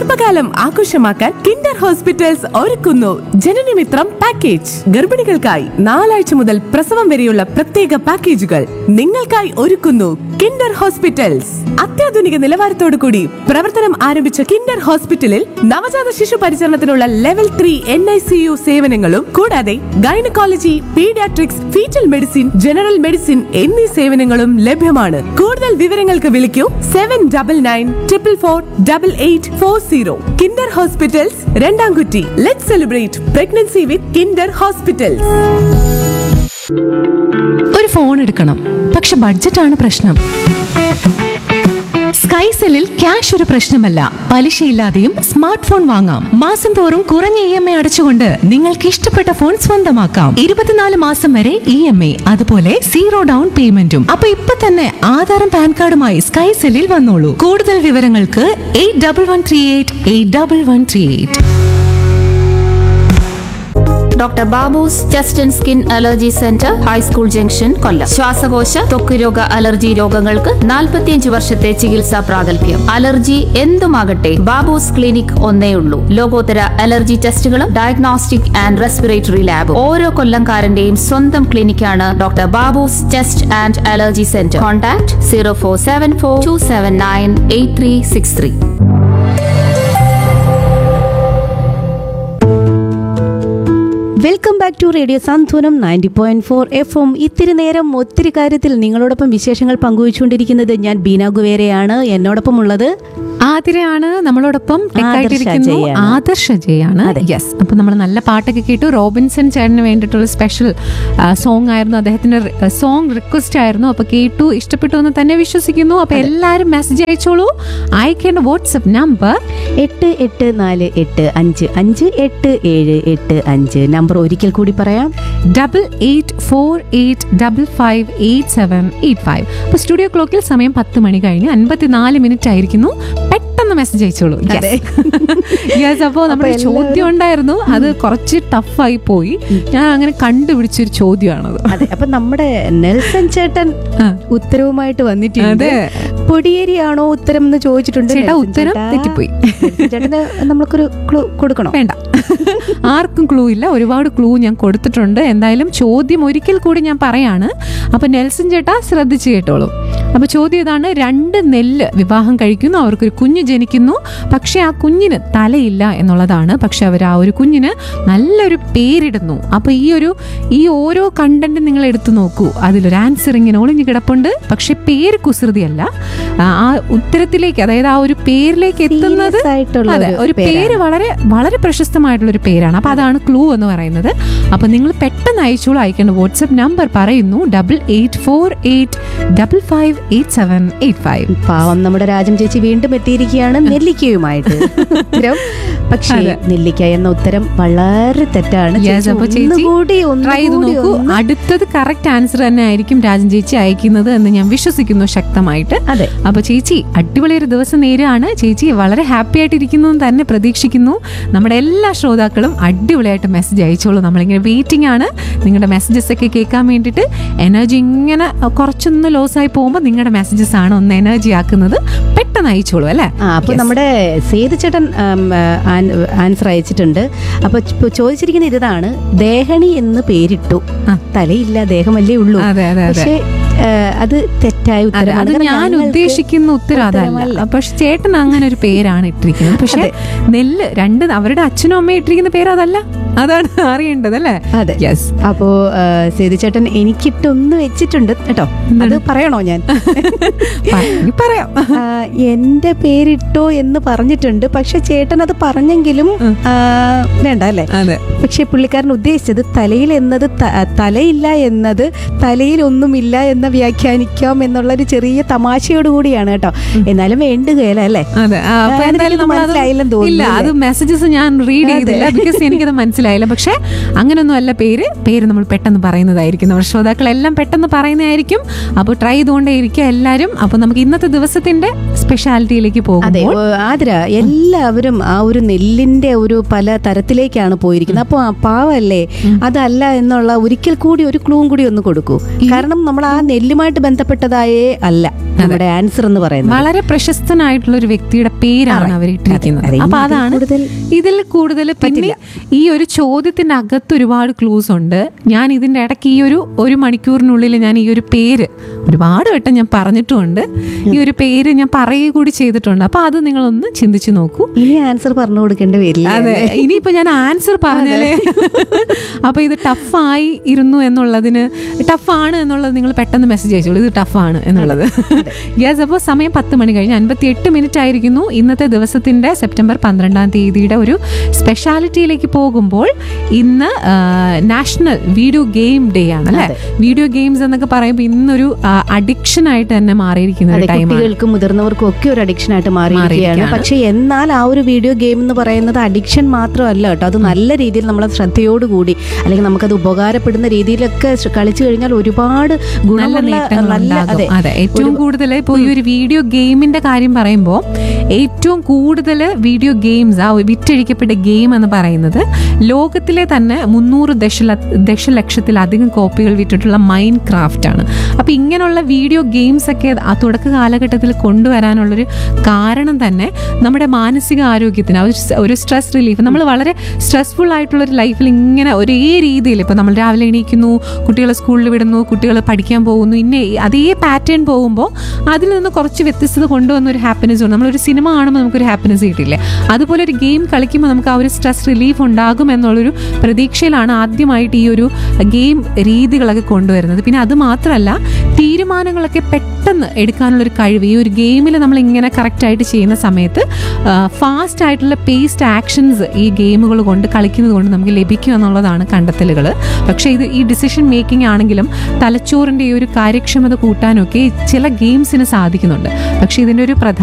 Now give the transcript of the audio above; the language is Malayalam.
ഗർഭകാലം ആഘോഷമാക്കാൻ കിൻഡർ ഹോസ്പിറ്റൽസ് ഒരുക്കുന്നു ജനനമിത്രം പാക്കേജ് ഗർഭിണികൾക്കായി നാലാഴ്ച മുതൽ പ്രസവം വരെയുള്ള പ്രത്യേക പാക്കേജുകൾ നിങ്ങൾക്കായി ഒരുക്കുന്നു കിൻഡർ ഹോസ്പിറ്റൽസ് അത്യാധുനിക നിലവാരത്തോടു കൂടി പ്രവർത്തനം ആരംഭിച്ച കിൻഡർ ഹോസ്പിറ്റലിൽ നവജാത ശിശു പരിചരണത്തിനുള്ള level three N I C U സേവനങ്ങളും കൂടാതെ gynaecology paediatrics fetal medicine general medicine എന്നീ സേവനങ്ങളും ലഭ്യമാണ് കൂടുതൽ വിവരങ്ങൾക്ക് വിളിക്കൂ seven double nine triple four double eight four zero Kinder hospitals Randamkutty let celebrate pregnancy with Kinder hospitals ഒരു ഫോൺ എടുക്കണം പക്ഷെ ബഡ്ജറ്റാണ് പ്രശ്നം സ്കൈസെല്ലിൽ ക്യാഷ് ഒരു പ്രശ്നമല്ല പലിശയില്ലാതെയും സ്മാർട്ട് ഫോൺ വാങ്ങാം മാസം തോറും കുറഞ്ഞ ഇ എം ഐ അടച്ചുകൊണ്ട് നിങ്ങൾക്ക് ഇഷ്ടപ്പെട്ട ഫോൺ സ്വന്തമാക്കാം ഇരുപത്തിനാല് മാസം വരെ ഇ എം ഐ അതുപോലെ സീറോ ഡൗൺ പേയ്മെന്റും അപ്പൊ ഇപ്പൊ തന്നെ ആധാറും പാൻ കാർഡുമായി സ്കൈസെല്ലിൽ വന്നോളൂ കൂടുതൽ വിവരങ്ങൾക്ക് eight double one three eight eight double one three eight doctor Babu's chest and skin allergy centre high school junction Kollam ശ്വാസകോശ ത്വക്ക് രോഗ അലർജി രോഗങ്ങൾക്ക് 45 വർഷത്തെ ചികിത്സാ പ്രാഗൽഭ്യം അലർജി എന്തുമാകട്ടെ ബാബൂസ് ക്ലിനിക് ഒന്നേ ഉള്ളൂ ലോകോത്തര അലർജി ടെസ്റ്റുകളും ഡയഗ്നോസ്റ്റിക് ആൻഡ് റെസ്പിറേറ്ററി ലാബ് ഓരോ കൊല്ലംകാരന്റെയും സ്വന്തം ക്ലിനിക്കാണ് doctor Babu's chest and allergy centre contact zero four seven four two seven nine eight three six three welcome back to radio Santhwanam ninety point four F M ഇത്തിരി നേരം ഒത്തിരി കാര്യത്തിൽ നിങ്ങളോടൊപ്പം വിശേഷങ്ങൾ പങ്കുവച്ചുകൊണ്ടിരിക്കുന്നത് ഞാൻ ബീന ഗുവേരയാണ് എന്നോടൊപ്പം ഉള്ളത് ആതിരയാണ് നമ്മളോടൊപ്പം tech ആദർശ ആയിട്ടിരിക്കുന്നു. ജയാണ്. ആദർശ ജയാണ് യെസ് അപ്പൊ നമ്മൾ നല്ല പാട്ടൊക്കെ കേട്ടു റോബിൻസൺ ചേട്ടന് വേണ്ടിയിട്ടുള്ള സ്പെഷ്യൽ സോങ് ആയിരുന്നു അദ്ദേഹത്തിന്റെ സോങ് റിക്വസ്റ്റ് ആയിരുന്നു അപ്പൊ കേട്ടു ഇഷ്ടപ്പെട്ടു എന്ന് തന്നെ വിശ്വസിക്കുന്നു അപ്പൊ എല്ലാരും മെസ്സേജ് അയച്ചോളൂ അയക്കേണ്ട വാട്സപ്പ് നമ്പർ എട്ട് എട്ട് നാല് എട്ട് അഞ്ച് അഞ്ച് എട്ട് ഏഴ് എട്ട് അഞ്ച് നമ്പർ ഒരിക്കൽ കൂടി പറയാം double eight four eight double five eight seven eight five അപ്പൊ സ്റ്റുഡിയോ ക്ലോക്കിൽ സമയം പത്ത് മണി കഴിഞ്ഞ് അൻപത്തിനാല് മിനിറ്റ് ആയിരിക്കുന്നു പെട്ടെന്ന് മെസ്സേജ് അയച്ചോളൂ യെസ് അപ്പോൾ നമ്മുടെ ഒരു ചോദ്യം ഉണ്ടായിരുന്നു അത് കുറച്ച് ടഫായി പോയി ഞാൻ അങ്ങനെ കണ്ടുപിടിച്ചൊരു ചോദ്യമാണത് അതെ അപ്പൊ നമ്മുടെ നെൽസൺ ചേട്ടൻ ആ. ഉത്തരവുമായിട്ട് വന്നിട്ടുണ്ട് അതെ. പൊടിയേരിയാണോ ഉത്തരം എന്ന് ചോദിച്ചിട്ടുണ്ട് ചേട്ടാ, നെൽസൺ ഉത്തരം ചേട്ടാ. തെറ്റിപ്പോയി. നെൽസൺ ചേട്ടന് നമ്മൾക്കൊരു ക്ലൂ കൊടുക്കണോ വേണ്ട ആർക്കും ക്ലൂ ഇല്ല ഒരുപാട് ക്ലൂ ഞാൻ കൊടുത്തിട്ടുണ്ട് എന്തായാലും ചോദ്യം ഒരിക്കൽ കൂടി ഞാൻ പറയാണ് അപ്പൊ നെൽസൺ ചേട്ടാ ശ്രദ്ധിച്ചു കേട്ടോളൂ അപ്പൊ ചോദ്യം ഇതാണ് രണ്ട് നെല്ല് വിവാഹം കഴിക്കുന്നു അവർക്കൊരു കുഞ്ഞ് ജനിക്കുന്നു പക്ഷെ ആ കുഞ്ഞിന് തലയില്ല എന്നുള്ളതാണ് പക്ഷെ അവർ ആ ഒരു കുഞ്ഞിന് നല്ലൊരു പേരിടുന്നു അപ്പൊ ഈ ഒരു ഈ ഓരോ കണ്ടന്റ് നിങ്ങൾ എടുത്തു നോക്കൂ അതിലൊരു ആൻസർ ഇങ്ങനെ ഒളിഞ്ഞു കിടപ്പുണ്ട് പക്ഷെ പേര് കുസൃതിയല്ല ആ ആ ഉത്തരത്തിലേക്ക് അതായത് ആ ഒരു പേരിലേക്ക് എത്തുന്നത് Serious ആയിട്ടുള്ള അതെ ഒരു ഒരു പേര് പേരാണ്. വളരെ വളരെ പ്രശസ്തമായിട്ടുള്ള ഒരു പേരാണ് അപ്പൊ അതാണ് ക്ലൂ എന്ന് പറയുന്നത് അപ്പൊ നിങ്ങൾ പെട്ടെന്ന് അയച്ചോളൂ അയക്കേണ്ട വാട്സ്ആപ്പ് നമ്പർ പറയുന്നു double eight four eight double five eight seven eight five പാവം നമ്മുടെ രാജം ചേച്ചി വീണ്ടും എത്തിയിരിക്കുകയാണ് നെല്ലിക്കയുമായിട്ട് ഉത്തരം പക്ഷേ അതെ. നെല്ലിക്ക എന്ന ഉത്തരം വളരെ തെറ്റാണ് Yes, ചേച്ചി അപ്പൊ ചേച്ചി ഒന്നുകൂടി ട്രൈ ചെയ്ത് ഒന്നുകൂടി നോക്കൂ ഒന്ന് അടുത്തത് കറക്റ്റ് ആൻസർ തന്നെ ആയിരിക്കും രാജൻ ചേച്ചി അയക്കുന്നത് എന്ന് ഞാൻ വിശ്വസിക്കുന്നു ശക്തമായിട്ട് അതെ അപ്പൊ ചേച്ചി അടിപൊളി ഒരു ദിവസം നേരാണ് ചേച്ചി വളരെ ഹാപ്പി ആയിട്ടിരിക്കുന്നു എന്ന് തന്നെ പ്രതീക്ഷിക്കുന്നു നമ്മുടെ എല്ലാ ശ്രോതാക്കളും അടിപൊളിയായിട്ട് മെസ്സേജ് അയച്ചോളൂ നമ്മളിങ്ങനെ വെയിറ്റിംഗ് ആണ് നിങ്ങളുടെ മെസ്സേജസ് ഒക്കെ കേൾക്കാൻ വേണ്ടിയിട്ട് എനർജി ഇങ്ങനെ കുറച്ചൊന്ന് ലോസ് ആയി പോകുമ്പോൾ നിങ്ങളുടെ മെസ്സേജസ് ആണ് ഒന്ന് എനർജി ആക്കുന്നത് പെട്ടെന്ന് അയച്ചോളൂ അല്ലേ ആ അപ്പൊ Yes. നമ്മുടെ സേതു ചേട്ടൻ ആൻസർ അയച്ചിട്ടുണ്ട് അപ്പൊ ചോ- ചോദിച്ചിരിക്കുന്ന ഇതാണ് ദേഹണി എന്ന് പേരിട്ടു ആ. തലയില്ല ദേഹമല്ലേ ഉള്ളൂ അതെ അതെ അതെ പക്ഷേ ആ, അത് തെറ്റായ അതെ ഉത്തരമാണ് അത് കാരണം ഞാൻ ഞങ്ങൾക്ക് ഉദ്ദേശിക്കുന്ന ഉത്തരം അതല്ല ഉത്തരമല്ല. പക്ഷെ ചേട്ടൻ അങ്ങനെ ഒരു പേരാണ് ഇട്ടിരിക്കുന്നത് പക്ഷെ നെല്ല് രണ്ട് അവരുടെ അച്ഛനും അമ്മയും ഇട്ടിരിക്കുന്ന പേര് അതല്ല അതാണ് അറിയേണ്ടത് അല്ലേ അതെ യെസ് അപ്പോ ആ, സേതു ചേട്ടൻ എനിക്കിട്ടൊന്ന് വെച്ചിട്ടുണ്ട് കേട്ടോ അത് പറയണോ ഞാൻ പറയാം ആ, എന്റെ പേരിട്ടോ എന്ന് പറഞ്ഞിട്ടുണ്ട് പക്ഷെ ചേട്ടൻ അത് പറഞ്ഞെങ്കിലും ആ, വേണ്ട അല്ലേ അതെ പക്ഷെ പുള്ളിക്കാരൻ ഉദ്ദേശിച്ചത് തലയിൽ എന്നത് ത- തലയില്ല എന്നത് തലയിൽ ഒന്നുമില്ല എന്ന് വ്യാഖ്യാനിക്കാം എന്നുള്ള ഒരു ചെറിയ തമാശയോട് കൂടിയാണ് കേട്ടോ എന്നാലും വേണ്ടുകയല്ല അല്ലേ അതെ ആ, അപ്പൊ ആ, എന്തായാലും എനിക്കത് നമ്മൾ മനസ്സിലായില്ലെന്ന് തോന്നുന്നു ഇല്ല അത് അല്ലേ? മെസ്സേജസ് ഞാൻ റീഡ് ചെയ്തില്ല ബിക്കോസ് എനിക്കത് മനസ്സിലായി മനസ്സിലായില്ല പക്ഷേ അങ്ങനെയൊന്നും അല്ല പേര് പേര് നമ്മൾ പെട്ടെന്ന് പറയുന്നതായിരിക്കും നമ്മുടെ ശ്രോതാക്കളെല്ലാം പെട്ടെന്ന് പറയുന്നതായിരിക്കും അപ്പോൾ ട്രൈ ചെയ്തുകൊണ്ടേ ഇരിക്കുക എല്ലാവരും അപ്പോൾ നമുക്ക് ഇന്നത്തെ ദിവസത്തിന്റെ സ്പെഷ്യാലിറ്റിയിലേക്ക് അതെ പോകുമ്പോൾ ഓ, ആതിര എല്ലാവരും ആ ഒരു നെല്ലിന്റെ ഒരു പല തരത്തിലേക്കാണ് പോയിരിക്കുന്നത് അപ്പോൾ ആ പാവല്ലേ അതല്ല എന്നുള്ള ഒരിക്കൽ കൂടി ഒരു ക്ലൂവും കൂടി ഒന്ന് കൊടുക്കൂ കാരണം നമ്മൾ ആ നെല്ലുമായിട്ട് ബന്ധപ്പെട്ടതായേ അല്ല നമ്മുടെ ആൻസർ എന്ന് പറയുന്നത് വളരെ പ്രശസ്തനായിട്ടുള്ള ഒരു വ്യക്തിയുടെ പേരാണ് അവർ ഇട്ടിരിക്കുന്നത് അതെ, അപ്പൊ ഇതിൽ അതാണ് കൂടുതൽ ഇതിൽ കൂടുതൽ പിന്നെ ഈ ഒരു ചോദ്യത്തിന്റെ അകത്ത് ഒരുപാട് ക്ലൂസ് ഉണ്ട് ഞാൻ ഇതിന്റെ ഇടയ്ക്ക് ഈ ഒരു ഒരു മണിക്കൂറിനുള്ളിൽ ഞാൻ ഈ ഒരു പേര് ഒരുപാട് വട്ടം ഞാൻ പറഞ്ഞിട്ടുമുണ്ട് ഈ ഒരു പേര് ഞാൻ പറയുക കൂടി ചെയ്തിട്ടുണ്ട് അപ്പൊ അത് നിങ്ങളൊന്ന് ചിന്തിച്ചു നോക്കൂ ഇനി ആൻസർ പറഞ്ഞു കൊടുക്കേണ്ടി വരില്ല അതെ ഇനിയിപ്പോ ഞാൻ ആൻസർ പറഞ്ഞാലേ അപ്പൊ ഇത് ടഫായി ഇരുന്നു എന്നുള്ളതിന് ടഫാണ് എന്നുള്ളത് നിങ്ങൾ പെട്ടെന്ന് മെസ്സേജ് അയച്ചോളൂ ഇത് ടഫാണ് എന്നുള്ളത് യെസ് അപ്പോൾ സമയം പത്ത് മണി കഴിഞ്ഞ് അൻപത്തി എട്ട് മിനിറ്റ് ആയിരിക്കുന്നു ഇന്നത്തെ ദിവസത്തിന്റെ സെപ്റ്റംബർ പന്ത്രണ്ടാം തീയതിയുടെ ഒരു സ്പെഷ്യാലിറ്റിയിലേക്ക് പോകുമ്പോൾ ഇന്ന് നാഷണൽ വീഡിയോ ഗെയിം ഡേ ആണ് അല്ലെ വീഡിയോ ഗെയിംസ് എന്നൊക്കെ പറയുമ്പോൾ ഇന്നൊരു അഡിക്ഷൻ ആയിട്ട് തന്നെ മാറിയിരിക്കുന്ന അതെ ഒരു ടൈമാണ് കുട്ടികൾക്കും മുതിർന്നവർക്കും ഒക്കെ ഒരു അഡിക്ഷൻ ആയിട്ട് മാറിയിരിക്കുകയാണ് മാറിയിരിക്കുകയാണ്. പക്ഷെ എന്നാൽ ആ ഒരു വീഡിയോ ഗെയിം എന്ന് പറയുന്നത് അഡിക്ഷൻ മാത്രമല്ല കേട്ടോ അത് നല്ല രീതിയിൽ നമ്മളെ ശ്രദ്ധയോടുകൂടി അല്ലെങ്കിൽ നമുക്കത് ഉപകാരപ്പെടുന്ന രീതിയിലൊക്കെ ശ്ര- കളിച്ചു കഴിഞ്ഞാൽ ഒരുപാട് നല്ല ഗുണമുള്ള നേട്ടങ്ങൾ നല്ല ഉണ്ടാകും അതെ അതെ ഏറ്റവും കൂടുതൽ ഇപ്പോൾ ഈ ഒരു വീഡിയോ ഗെയിമിന്റെ കാര്യം പറയുമ്പോൾ ഏറ്റവും കൂടുതൽ വീഡിയോ ഗെയിംസ് ആ വിറ്റഴിക്കപ്പെട്ട ഗെയിം എന്ന് പറയുന്നത് ലോകത്തിലെ തന്നെ മുന്നൂറ് ദശല ദശലക്ഷത്തിലധികം കോപ്പികൾ വിറ്റിട്ടുള്ള മൈൻഡ് ക്രാഫ്റ്റ് ആണ് അപ്പൊ ഇങ്ങനെയുള്ള വീഡിയോ ഗെയിംസ് ഒക്കെ ആ തുടക്ക കാലഘട്ടത്തിൽ കൊണ്ടുവരാനുള്ളൊരു കാരണം തന്നെ നമ്മുടെ മാനസിക ആരോഗ്യത്തിന് ആ ഒരു സ്- ഒരു സ്ട്രെസ് റിലീഫ് നമ്മൾ വളരെ സ്ട്രെസ്ഫുൾ ആയിട്ടുള്ള ഒരു ലൈഫിൽ ഇങ്ങനെ ഒരേ രീതിയിൽ ഇപ്പൊ നമ്മൾ രാവിലെ എണീക്കുന്നു കുട്ടികളെ സ്കൂളിൽ വിടുന്നു കുട്ടികൾ പഠിക്കാൻ പോകുന്നു ഇന്നെ അതേ പാറ്റേൺ പോകുമ്പോൾ അതിൽ നിന്ന് കുറച്ച് വ്യത്യസ്തത കൊണ്ടുവന്ന ഒരു ഹാപ്പിനെസ് ഉണ്ട് നമ്മളൊരു സിനിമ കാണുമ്പോൾ നമുക്കൊരു ഹാപ്പിനെസ് കിട്ടില്ലേ അതുപോലെ ഒരു ഗെയിം കളിക്കുമ്പോൾ നമുക്ക് ആ ഒരു സ്ട്രെസ് റിലീഫ് ഉണ്ടാകും എന്നുള്ളൊരു പ്രതീക്ഷയിലാണ് ആദ്യമായിട്ട് ഈ ഒരു ഗെയിം രീതികളൊക്കെ കൊണ്ടുവരുന്നത് പിന്നെ അത് മാത്രമല്ല തീരുമാനങ്ങളൊക്കെ പെട്ടെന്ന് എടുക്കാനുള്ളൊരു കഴിവ് ഈ ഒരു ഗെയിമിൽ നമ്മൾ ഇങ്ങനെ കറക്റ്റായിട്ട് ചെയ്യുന്ന സമയത്ത് ഫാസ്റ്റ് ആയിട്ടുള്ള പേസ്ഡ് ആക്ഷൻസ് ഈ ഗെയിമുകൾ കൊണ്ട് കളിക്കുന്നത് കൊണ്ട് നമുക്ക് ലഭിക്കും എന്നുള്ളതാണ് കണ്ടെത്തലുകൾ പക്ഷേ ഇത് ഈ ഡിസിഷൻ മേക്കിംഗ് ആണെങ്കിലും തലച്ചോറിൻ്റെ ഈ ഒരു കാര്യക്ഷമത കൂട്ടാനൊക്കെ ചില ഗെയിംസിന് സാധിക്കുന്നുണ്ട് പക്ഷേ ഇതിൻ്റെ ഒരു പ്രധാന